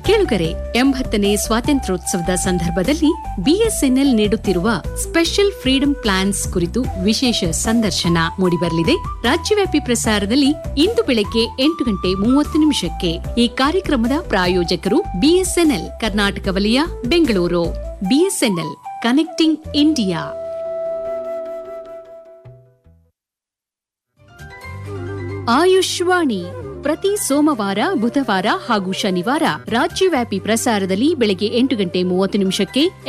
ಕೇಳುಗರೆ ಎಂಬತ್ತನೇ ಸ್ವಾತಂತ್ರ್ಯೋತ್ಸವದ ಸಂದರ್ಭದಲ್ಲಿ ಬಿಎಸ್ಎನ್ಎಲ್ ನೀಡುತ್ತಿರುವ ಸ್ಪೆಷಲ್ ಫ್ರೀಡಂ ಪ್ಲಾನ್ಸ್ ಕುರಿತು ವಿಶೇಷ ಸಂದರ್ಶನ ಮೂಡಿಬರಲಿದೆ ರಾಜ್ಯವ್ಯಾಪಿ ಪ್ರಸಾರದಲ್ಲಿ ಇಂದು ಬೆಳಗ್ಗೆ ಎಂಟು ಗಂಟೆ ಮೂವತ್ತು ನಿಮಿಷಕ್ಕೆ ಈ ಕಾರ್ಯಕ್ರಮದ ಪ್ರಾಯೋಜಕರು ಬಿಎಸ್ಎನ್ಎಲ್ ಕರ್ನಾಟಕ ವಲಯ ಬೆಂಗಳೂರು ಬಿಎಸ್ಎನ್ಎಲ್ ಕನೆಕ್ಟಿಂಗ್ ಇಂಡಿಯಾ ಆಯುಷ್ವಾಣಿ ಪ್ರತಿ ಸೋಮವಾರ ಬುಧವಾರ ಹಾಗೂ ಶನಿವಾರ ರಾಜ್ಯವ್ಯಾಪಿ ಪ್ರಸಾರದಲ್ಲಿ ಬೆಳಗ್ಗೆ ಎಂಟು ಗಂಟೆ ಮೂವತ್ತು ನಿಮಿಷಕ್ಕೆ